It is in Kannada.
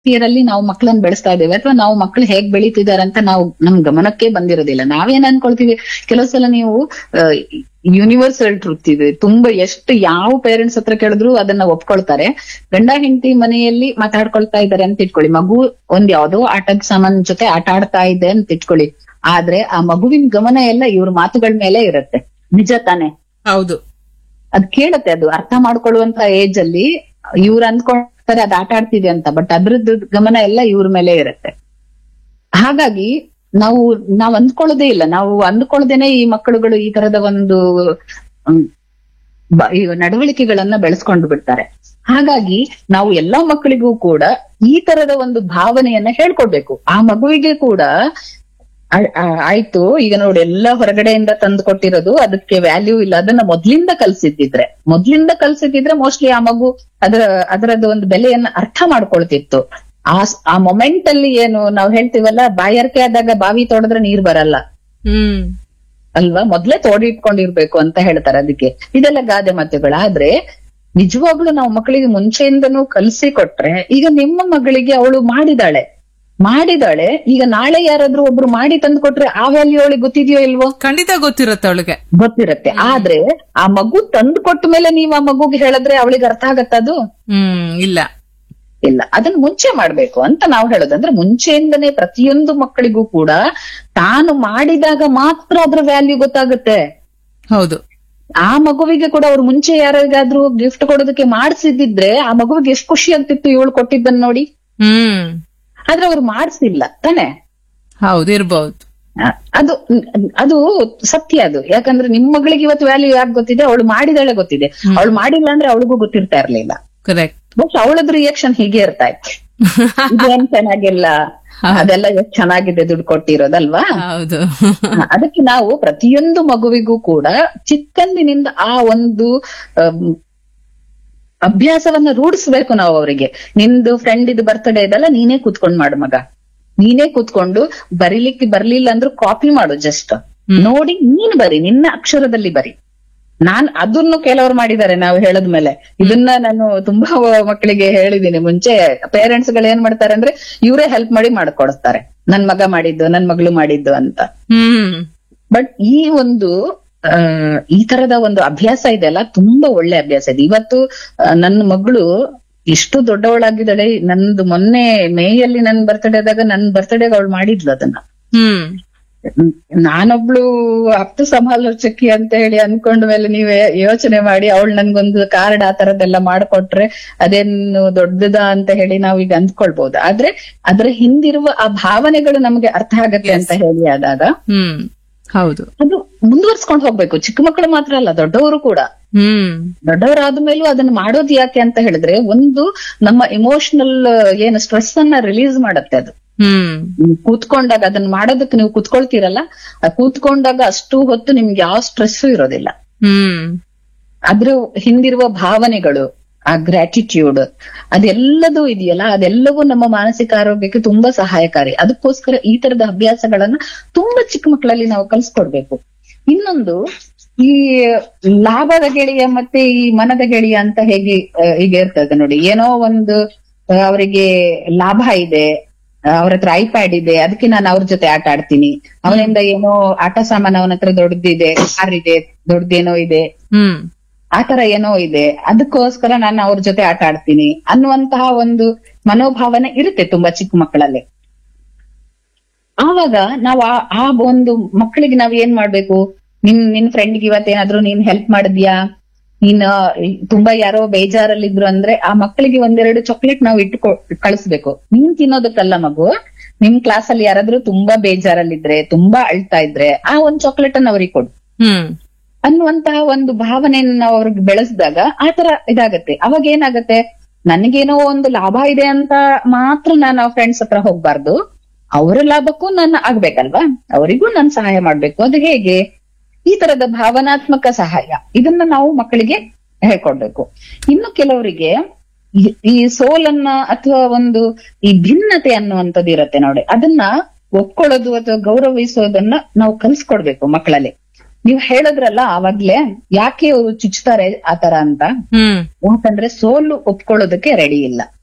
ರೀತಿಯಲ್ಲಿ ನಾವು ಮಕ್ಕಳನ್ನ ಬೆಳೆಸ್ತಾ ಇದ್ದೇವೆ ಅಥವಾ ನಾವು ಮಕ್ಕಳು ಹೇಗ್ ಬೆಳೀತಿದಾರೆ ಅಂತ ನಾವು ನಮ್ ಗಮನಕ್ಕೆ ಬಂದಿರೋದಿಲ್ಲ ನಾವೇನ್ ಅನ್ಕೊಳ್ತೀವಿ ಕೆಲವು ಸಲ ನೀವು ಯೂನಿವರ್ಸಲ್ ಟ್ರೂತ್ ಇದೆ ತುಂಬಾ ಎಷ್ಟು ಯಾವ ಪೇರೆಂಟ್ಸ್ ಹತ್ರ ಕೇಳಿದ್ರು ಅದನ್ನ ಒಪ್ಕೊಳ್ತಾರೆ ಗಂಡ ಹೆಂಡತಿ ಮನೆಯಲ್ಲಿ ಮಾತಾಡ್ಕೊಳ್ತಾ ಇದ್ದಾರೆ ಅಂತ ಇಟ್ಕೊಳ್ಳಿ ಮಗು ಒಂದ್ ಯಾವ್ದೋ ಆಟದ ಸಾಮಾನ್ ಜೊತೆ ಆಟ ಆಡ್ತಾ ಇದೆ ಅಂತ ಇಟ್ಕೊಳ್ಳಿ ಆದ್ರೆ ಆ ಮಗುವಿನ ಗಮನ ಎಲ್ಲ ಇವ್ರ ಮಾತುಗಳ ಮೇಲೆ ಇರುತ್ತೆ ನಿಜ ತಾನೆ ಹೌದು ಅದ್ ಕೇಳತ್ತೆ ಅದು ಅರ್ಥ ಮಾಡ್ಕೊಳ್ಳುವಂತ ಏಜ್ ಅಲ್ಲಿ ಇವ್ರು ಅಂದ್ಕೊಳ್ತಾರೆ ಅದ್ ಆಟ ಆಡ್ತಿದೆ ಅಂತ ಬಟ್ ಅದ್ರದ್ದು ಗಮನ ಎಲ್ಲ ಇವ್ರ ಮೇಲೆ ಇರುತ್ತೆ ಹಾಗಾಗಿ ನಾವು ನಾವ್ ಅಂದ್ಕೊಳ್ಳೋದೇ ಇಲ್ಲ ನಾವು ಅಂದ್ಕೊಳ್ಳದೇನೆ ಈ ಮಕ್ಕಳುಗಳು ಈ ತರದ ಒಂದು ಹ್ಮ್, ಬ- ಈ ನಡವಳಿಕೆಗಳನ್ನ ಬೆಳೆಸ್ಕೊಂಡು ಬಿಡ್ತಾರೆ ಹಾಗಾಗಿ ನಾವು ಎಲ್ಲಾ ಮಕ್ಕಳಿಗೂ ಕೂಡ ಈ ತರದ ಒಂದು ಭಾವನೆಯನ್ನ ಹೇಳ್ಕೊಡ್ಬೇಕು ಆ ಮಗುವಿಗೆ ಕೂಡ ಆ- ಆ- ಆಯ್ತು ಈಗ ನೋಡಿ ಎಲ್ಲ ಹೊರಗಡೆಯಿಂದ ತಂದು ಕೊಟ್ಟಿರೋದು ಅದಕ್ಕೆ ವ್ಯಾಲ್ಯೂ ಇಲ್ಲ ಅದನ್ನ ಮೊದ್ಲಿಂದ ಕಲ್ಸಿದ್ದಿದ್ರೆ ಮೊದ್ಲಿಂದ ಕಲ್ಸಿದ್ದಿದ್ರೆ ಮೋಸ್ಟ್ಲಿ ಆ ಮಗು ಅದರ ಅದರದ್ದು ಒಂದು ಬೆಲೆಯನ್ನ ಅರ್ಥ ಮಾಡ್ಕೊಳ್ತಿತ್ತು ಆ ಸ್- ಆ ಮೊಮೆಂಟ್ ಅಲ್ಲಿ ಏನು ನಾವ್ ಹೇಳ್ತೀವಲ್ಲ ಬಾಯಾರಿಕೆ ಆದಾಗ ಬಾವಿ ತೋಡಿದ್ರೆ ನೀರ್ ಬರಲ್ಲ ಹ್ಮ್ ಅಲ್ವಾ ಮೊದ್ಲೇ ತೋಡಿ ಇಟ್ಕೊಂಡಿರ್ಬೇಕು ಅಂತ ಹೇಳ್ತಾರೆ ಅದಕ್ಕೆ ಇದೆಲ್ಲ ಗಾದೆ ಮಾತುಗಳು ಆದ್ರೆ ನಿಜವಾಗ್ಲೂ ನಾವು ಮಕ್ಕಳಿಗೆ ಮುಂಚೆಯಿಂದನೂ ಕಲ್ಸಿ ಕೊಟ್ರೆ ಈಗ ನಿಮ್ಮ ಮಗಳಿಗೆ ಅವಳು ಮಾಡಿದಾಳೆ ಮಾಡಿದಾಳೆ ಈಗ ನಾಳೆ ಯಾರಾದ್ರೂ ಒಬ್ರು ಮಾಡಿ ತಂದು ಕೊಟ್ರೆ ಆ ವ್ಯಾಲ್ಯೂ ಅವಳಿಗೆ ಗೊತ್ತಿದೆಯೋ ಇಲ್ವೋ ಖಂಡಿತ ಗೊತ್ತಿರತ್ತೆ ಅವಳಿಗೆ ಗೊತ್ತಿರತ್ತೆ ಆದ್ರೆ ಆ ಮಗು ತಂದು ಕೊಟ್ಟ ಮೇಲೆ ನೀವು ಆ ಮಗುಗೆ ಹೇಳಿದ್ರೆ ಅವಳಿಗೆ ಅರ್ಥ ಆಗತ್ತ ಅದು ಹ್ಮ್ ಇಲ್ಲ ಇಲ್ಲ ಅದನ್ನ ಮುಂಚೆ ಮಾಡ್ಬೇಕು ಅಂತ ನಾವು ಹೇಳೋದು ಅಂದ್ರೆ ಮುಂಚೆಯಿಂದನೇ ಪ್ರತಿಯೊಂದು ಮಕ್ಕಳಿಗೂ ಕೂಡ ತಾನು ಮಾಡಿದಾಗ ಮಾತ್ರ ಅದ್ರ ವ್ಯಾಲ್ಯೂ ಗೊತ್ತಾಗುತ್ತೆ ಹೌದು ಆ ಮಗುವಿಗೆ ಕೂಡ ಅವ್ರು ಮುಂಚೆ ಯಾರಿಗಾದ್ರೂ ಗಿಫ್ಟ್ ಕೊಡೋದಕ್ಕೆ ಮಾಡಿಸಿದ್ರೆ ಆ ಮಗುವಿಗೆ ಎಷ್ಟು ಖುಷಿ ಆಗ್ತಿತ್ತು ಇವಳು ಕೊಟ್ಟಿದ್ದನ್ನ ನೋಡಿ ಹ್ಮ್ ಆದ್ರೆ ಅವ್ರು ಮಾಡಿಸಿಲ್ಲ ತಾನೆ ಹೌದು ಇರ್ಬಹುದು ಆ, ಅದು ಅದು ಸತ್ಯ ಅದು ಯಾಕಂದ್ರೆ ನಿಮ್ ಮಗಳಿಗೆ ಇವತ್ತು ವ್ಯಾಲ್ಯೂ ಯಾಕೆ ಗೊತ್ತಿದೆ ಅವಳು ಮಾಡಿದಾಳೆ ಗೊತ್ತಿದೆ ಅವಳು ಮಾಡಿಲ್ಲ ಅಂದ್ರೆ ಅವಳಿಗೂ ಗೊತ್ತಿರ್ತಾ ಇರ್ಲಿಲ್ಲ ಕರೆಕ್ಟ್ ಬಟ್ ಅವಳದ್ ರಿಯಾಕ್ಷನ್ ಹೀಗೆ ಇರ್ತಾ ಇತ್ತು ಇದೇನ್ ಚೆನ್ನಾಗಿಲ್ಲ ಅದೆಲ್ಲ ಎಷ್ಟ್ ಚೆನ್ನಾಗಿದೆ ದುಡ್ಡು ಕೊಟ್ಟಿರೋದಲ್ವಾ ಹೌದು ಹ, ಅದಕ್ಕೆ ನಾವು ಪ್ರತಿಯೊಂದು ಮಗುವಿಗೂ ಕೂಡ ಚಿಕ್ಕಂದಿನಿಂದ ಆ ಒಂದು ಅಮ್, ಅಭ್ಯಾಸವನ್ನ ರೂಢಿಸ್ಬೇಕು ನಾವು ಅವರಿಗೆ ನಿಂದು ಫ್ರೆಂಡ್ ಇದು ಬರ್ತಡೇ ಇದಲ್ಲ ನೀನೇ ಕೂತ್ಕೊಂಡ್ ಮಾಡು ಮಗ ನೀನೇ ಕೂತ್ಕೊಂಡು ಬರೀಲಿಕ್ಕೆ ಬರ್ಲಿಲ್ಲ ಅಂದ್ರೂ ಕಾಪಿ ಮಾಡು ಜಸ್ಟ್ ನೋಡಿ ನೀನ್ ಬರಿ ನಿನ್ನ ಅಕ್ಷರದಲ್ಲಿ ಬರಿ ನಾನ್ ಅದನ್ನು ಕೆಲವರು ಮಾಡಿದ್ದಾರೆ ನಾವು ಹೇಳದ್ಮೇಲೆ ಇದನ್ನ ನಾನು ತುಂಬಾ ಮಕ್ಕಳಿಗೆ ಹೇಳಿದೀನಿ ಮುಂಚೆ ಪೇರೆಂಟ್ಸ್ ಗಳು ಏನ್ ಮಾಡ್ತಾರೆ ಅಂದ್ರೆ ಇವರೇ ಹೆಲ್ಪ್ ಮಾಡಿ ಮಾಡ್ಕೊಡ್ತಾರೆ ನನ್ ಮಗ ಮಾಡಿದ್ದು ನನ್ ಮಗಳು ಮಾಡಿದ್ದು ಅಂತ ಹ್ಮ್ ಬಟ್ ಈ ಒಂದು ಆ, ಈ ತರದ ಒಂದು ಅಭ್ಯಾಸ ಇದೆಯಲ್ಲ ತುಂಬಾ ಒಳ್ಳೆ ಅಭ್ಯಾಸ ಇದೆ ಇವತ್ತು ಆ, ನನ್ನ ಮಗಳು ಇಷ್ಟು ದೊಡ್ಡವಳಾಗಿದ್ದಾಳೆ ನಂದು ಮೊನ್ನೆ ಮೇಯಲ್ಲಿ ನನ್ ಬರ್ತಡೇ ಆದಾಗ ನನ್ ಬರ್ತಡೇಗೆ ಅವಳು ಮಾಡಿದ್ಲು ಅದನ್ನ ಹ್ಮ್ ಹ್ಮ್. ನಾನೊಬ್ಳು ಆಪ್ತ ಸಮಾಲೋಚಕಿ ಅಂತ ಹೇಳಿ ಅನ್ಕೊಂಡ ಮೇಲೆ ನೀವೇ ಯೋಚನೆ ಮಾಡಿ ಅವಳು ನನ್ಗೊಂದು ಕಾರ್ಡ್ ಆ ತರದ್ದೆಲ್ಲ ಮಾಡ್ಕೊಟ್ರೆ ಅದೇನು ದೊಡ್ಡದ ಅಂತ ಹೇಳಿ ನಾವು ಈಗ ಅಂದ್ಕೊಳ್ಬಹುದು ಆದ್ರೆ ಅದ್ರ ಹಿಂದಿರುವ ಆ ಭಾವನೆಗಳು ನಮ್ಗೆ ಅರ್ಥ ಆಗತ್ತೆ ಅಂತ ಹೇಳಿ ಆದಾಗ ಹ್ಮ್ ಹೌದು ಅದು ಮುಂದುವರ್ಸ್ಕೊಂಡು ಹೋಗ್ಬೇಕು ಚಿಕ್ಕ ಮಕ್ಕಳು ಮಾತ್ರ ಅಲ್ಲ ದೊಡ್ಡವರು ಕೂಡ ಹ್ಮ್ ದೊಡ್ಡವರಾದ ಮೇಲೂ ಅದನ್ನ ಮಾಡೋದು ಯಾಕೆ ಅಂತ ಹೇಳಿದ್ರೆ ಒಂದು ನಮ್ಮ ಇಮೋಷನಲ್ ಏನು ಸ್ಟ್ರೆಸ್ ಅನ್ನ ರಿಲೀಸ್ ಮಾಡತ್ತೆ ಅದು ಹ್ಮ್ ನೀವು ಕೂತ್ಕೊಂಡಾಗ ಅದನ್ನ ಮಾಡೋದಕ್ಕೆ ನೀವು ಕೂತ್ಕೊಳ್ತೀರಲ್ಲ ಆ ಕೂತ್ಕೊಂಡಾಗ ಅಷ್ಟು ಹೊತ್ತು ನಿಮ್ಗೆ ಯಾವ ಸ್ಟ್ರೆಸ್ ಇರೋದಿಲ್ಲ ಹ್ಮ್ ಅದ್ರ ಹಿಂದಿರುವ ಭಾವನೆಗಳು ಆ ಗ್ರಾಟಿಟ್ಯೂಡ್ ಅದೆಲ್ಲದೂ ಇದೆಯಲ್ಲ ಅದೆಲ್ಲವೂ ನಮ್ಮ ಮಾನಸಿಕ ಆರೋಗ್ಯಕ್ಕೆ ತುಂಬಾ ಸಹಾಯಕಾರಿ ಅದಕ್ಕೋಸ್ಕರ ಈ ತರದ ಅಭ್ಯಾಸಗಳನ್ನ ತುಂಬಾ ಚಿಕ್ಕ ಮಕ್ಕಳಲ್ಲಿ ನಾವು ಕಲ್ಸ್ಕೊಡ್ಬೇಕು ಇನ್ನೊಂದು ಈ ಲಾಭದ ಗೆಳೆಯ ಮತ್ತೆ ಈ ಮನದ ಗೆಳೆಯ ಅಂತ ಹೇಗೆ ಆ, ಈಗ ಇರ್ತದೆ ನೋಡಿ ಏನೋ ಒಂದು ಆ, ಅವರಿಗೆ ಲಾಭ ಇದೆ ಅವ್ರ ಹತ್ರ ಐಪ್ಯಾಡ್ ಇದೆ ಅದಕ್ಕೆ ನಾನು ಅವ್ರ ಜೊತೆ ಆಟ ಆಡ್ತೀನಿ ಅವನಿಂದ ಏನೋ ಆಟ ಸಾಮಾನು ಅವನ ಹತ್ರ ದೊಡ್ಡದಿದೆ ಕಾರ್ ಇದೆ ದೊಡ್ಡದೇನೋ ಇದೆ ಹ್ಮ್ ಆ ತರ ಏನೋ ಇದೆ ಅದಕ್ಕೋಸ್ಕರ ನಾನು ಅವ್ರ ಜೊತೆ ಆಟ ಆಡ್ತೀನಿ ಅನ್ನುವಂತಹ ಒಂದು ಮನೋಭಾವನೆ ಇರುತ್ತೆ ತುಂಬಾ ಚಿಕ್ಕ ಮಕ್ಕಳಲ್ಲಿ ಆವಾಗ ನಾವು ಆ ಆ ಒಂದು ಮಕ್ಕಳಿಗೆ ನಾವ್ ಏನ್ ಮಾಡ್ಬೇಕು ನಿನ್ ನಿನ್ ಫ್ರೆಂಡ್ಗೆ ಇವತ್ತೇನಾದ್ರೂ ನೀನ್ ಹೆಲ್ಪ್ ಮಾಡಿದ್ಯಾ ನೀನ್ ಆ, ತುಂಬಾ ಯಾರೋ ಬೇಜಾರಲ್ಲಿದ್ರು ಅಂದ್ರೆ ಆ ಮಕ್ಕಳಿಗೆ ಒಂದೆರಡು ಚಾಕ್ಲೇಟ್ ನಾವು ಇಟ್ಟು ಕಳಿಸ್ಬೇಕು ನೀನ್ ತಿನ್ನೋದಕ್ಕಲ್ಲ ಮಗು ನಿಮ್ ಕ್ಲಾಸ್ ಅಲ್ಲಿ ಯಾರಾದ್ರೂ ತುಂಬಾ ಬೇಜಾರಲ್ಲಿದ್ರೆ ತುಂಬಾ ಅಳ್ತಾ ಇದ್ರೆ ಆ ಒಂದ್ ಚಾಕ್ಲೇಟ್ ಅನ್ನ ಅವ್ರಿಗೆ ಕೊಡು ಹ್ಮ್ ಅನ್ನುವಂತಹ ಒಂದು ಭಾವನೆಯನ್ನ ನಾವು ಅವ್ರಿಗೆ ಬೆಳೆಸಿದಾಗ ಆ ತರ ಇದಾಗತ್ತೆ ಅವಾಗ ಏನಾಗತ್ತೆ ನನಗೇನೋ ಒಂದು ಲಾಭ ಇದೆ ಅಂತ ಮಾತ್ರ ನಾನು ಫ್ರೆಂಡ್ಸ್ ಹತ್ರ ಹೋಗ್ಬಾರ್ದು ಅವರ ಲಾಭಕ್ಕೂ ನಾನು ಆಗ್ಬೇಕಲ್ವಾ ಅವರಿಗೂ ನಾನು ಸಹಾಯ ಮಾಡ್ಬೇಕು ಅದು ಹೇಗೆ ಈ ತರದ ಭಾವನಾತ್ಮಕ ಸಹಾಯ ಇದನ್ನ ನಾವು ಮಕ್ಕಳಿಗೆ ಹೇಳ್ಕೊಡ್ಬೇಕು ಇನ್ನು ಕೆಲವರಿಗೆ ಈ- ಈ ಸೋಲನ್ನ ಅಥವಾ ಒಂದು ಈ ಭಿನ್ನತೆ ಅನ್ನುವಂಥದ್ದು ಇರತ್ತೆ ನೋಡಿ ಅದನ್ನ ಒಪ್ಕೊಳ್ಳೋದು ಅಥವಾ ಗೌರವಿಸೋದನ್ನ ನಾವು ಕಲ್ಸ್ಕೊಡ್ಬೇಕು ಮಕ್ಕಳಲ್ಲಿ ನೀವ್ ಹೇಳಿದ್ರಲ್ಲ ಆವಾಗ್ಲೇ ಯಾಕೆ ಅವರು ಚುಚ್ತಾರೆ ಆತರ ಅಂತ ಹ್ಮ್ ಯಾಕಂದ್ರೆ ಸೋಲು ಒಪ್ಕೊಳ್ಳೋದಕ್ಕೆ ರೆಡಿ ಇಲ್ಲ